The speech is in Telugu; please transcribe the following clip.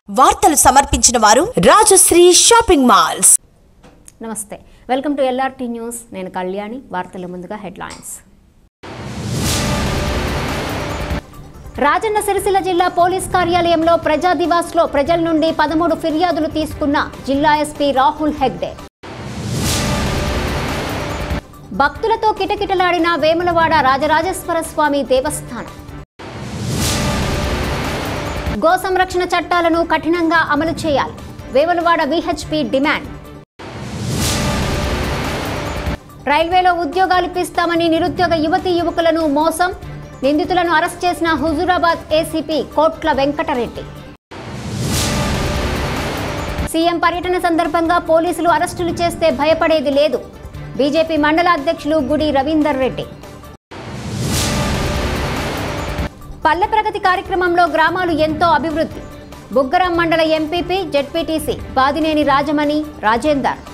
వార్తలు సమర్పించిన వారు రాజశ్రీ షాపింగ్ మాల్స్ నమస్తే వెల్కమ్ టు ఎల్ఆర్టీ న్యూస్ నేను కళ్యాణి వార్తల ముందుగా హెడ్లైన్స్ రాజన్న సిరిసిల్ల జిల్లా పోలీస్ కార్యాలయంలో ప్రజా దివాస్లో ప్రజల నుండి పదమూడు ఫిర్యాదులు తీసుకున్న జిల్లా ఎస్పీ రాహుల్ హెగ్డే భక్తులతో కిటకిటలాడిన వేములవాడ రాజరాజేశ్వర స్వామి దేవస్థానం గో సంరక్షణ చట్టాలను కఠినంగా అమలు చేయాలి వేములవాడ విహెచ్పి డిమాండ్ రైల్వేలో ఉద్యోగాలు ఇప్పిస్తామని నిరుద్యోగ యువతీ యువకులను మోసం నిందితులను అరెస్ట్ చేసిన హుజూరాబాద్ ఏసీపీ కోట్ల వెంకటరెడ్డి సీఎం పర్యటన సందర్భంగా పోలీసులు అరెస్టులు చేస్తే భయపడేది లేదు బీజేపీ మండల అధ్యక్షులు గుడి రవీందర్ రెడ్డి పల్లె ప్రగతి కార్యక్రమంలో గ్రామాలు ఎంతో అభివృద్ధి బుగ్గరం మండల ఎంపీపీ జెడ్పీటీసీ బాదినేని రాజమణి రాజేందర్